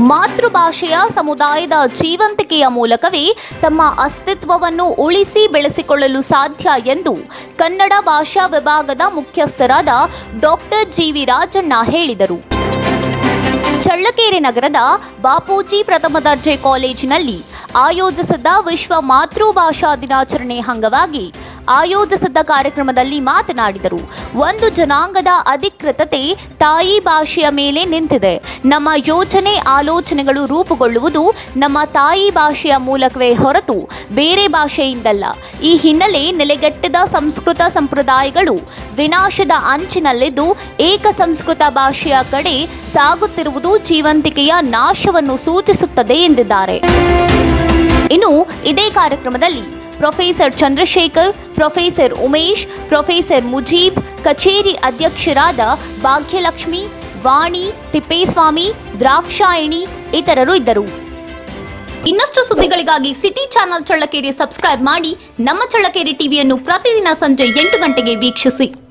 ಮಾತೃಭಾಷೆಯ ಸಮುದಾಯದ ಜೀವಂತಿಕೆಯ ಮೂಲಕವೇ ತಮ್ಮ ಅಸ್ತಿತ್ವವನ್ನು ಉಳಿಸಿ ಬೆಳೆಸಿಕೊಳ್ಳಲು ಸಾಧ್ಯ ಎಂದು ಕನ್ನಡ ಭಾಷಾ ವಿಭಾಗದ ಮುಖ್ಯಸ್ಥರಾದ ಡಾಕ್ಟರ್ ಜಿವಿ ರಾಜಣ್ಣ ಹೇಳಿದರು ಚಳ್ಳಕೆರೆ ನಗರದ ಬಾಪೂಜಿ ಪ್ರಥಮ ದರ್ಜೆ ಕಾಲೇಜಿನಲ್ಲಿ ಆಯೋಜಿಸಿದ್ದ ವಿಶ್ವ ಮಾತೃಭಾಷಾ ದಿನಾಚರಣೆ ಅಂಗವಾಗಿ ಆಯೋಜಿಸಿದ್ದ ಕಾರ್ಯಕ್ರಮದಲ್ಲಿ ಮಾತನಾಡಿದರು ಒಂದು ಜನಾಂಗದ ಅಧಿಕೃತತೆ ತಾಯಿ ಭಾಷೆಯ ಮೇಲೆ ನಿಂತಿದೆ ನಮ್ಮ ಯೋಚನೆ ಆಲೋಚನೆಗಳು ರೂಪುಗೊಳ್ಳುವುದು ನಮ್ಮ ತಾಯಿ ಭಾಷೆಯ ಮೂಲಕವೇ ಹೊರತು ಬೇರೆ ಭಾಷೆಯಿಂದಲ್ಲ ಈ ಹಿನ್ನೆಲೆ ನೆಲೆಗಟ್ಟಿದ ಸಂಸ್ಕೃತ ಸಂಪ್ರದಾಯಗಳು ವಿನಾಶದ ಅಂಚಿನಲ್ಲಿದ್ದು ಏಕ ಸಂಸ್ಕೃತ ಭಾಷೆಯ ಕಡೆ ಸಾಗುತ್ತಿರುವುದು ಜೀವಂತಿಕೆಯ ನಾಶವನ್ನು ಸೂಚಿಸುತ್ತದೆ ಎಂದಿದ್ದಾರೆ ಇನ್ನು ಇದೇ ಕಾರ್ಯಕ್ರಮದಲ್ಲಿ professor Chandrashekhar professor Umesh professor Mujeeb ಕಚೇರಿ ಅಧ್ಯಕ್ಷರಾದ ಭಾಗ್ಯಲಕ್ಷ್ಮಿ ವಾಣಿ ತಿಪ್ಪೇಸ್ವಾಮಿ ದ್ರಾಕ್ಷಾಯಣಿ ಇತರರು ಇದ್ದರು ಇನ್ನಷ್ಟು ಸುದ್ದಿಗಳಿಗಾಗಿ ಸಿಟಿ ಚಾನೆಲ್ ಚಳ್ಳಕೆರೆ ಸಬ್ಸ್ಕ್ರೈಬ್ ಮಾಡಿ ನಮ್ಮ ಚಳ್ಳಕೆರೆ ಟಿವಿಯನ್ನು ಪ್ರತಿದಿನ ಸಂಜೆ ಎಂಟು ಗಂಟೆಗೆ ವೀಕ್ಷಿಸಿ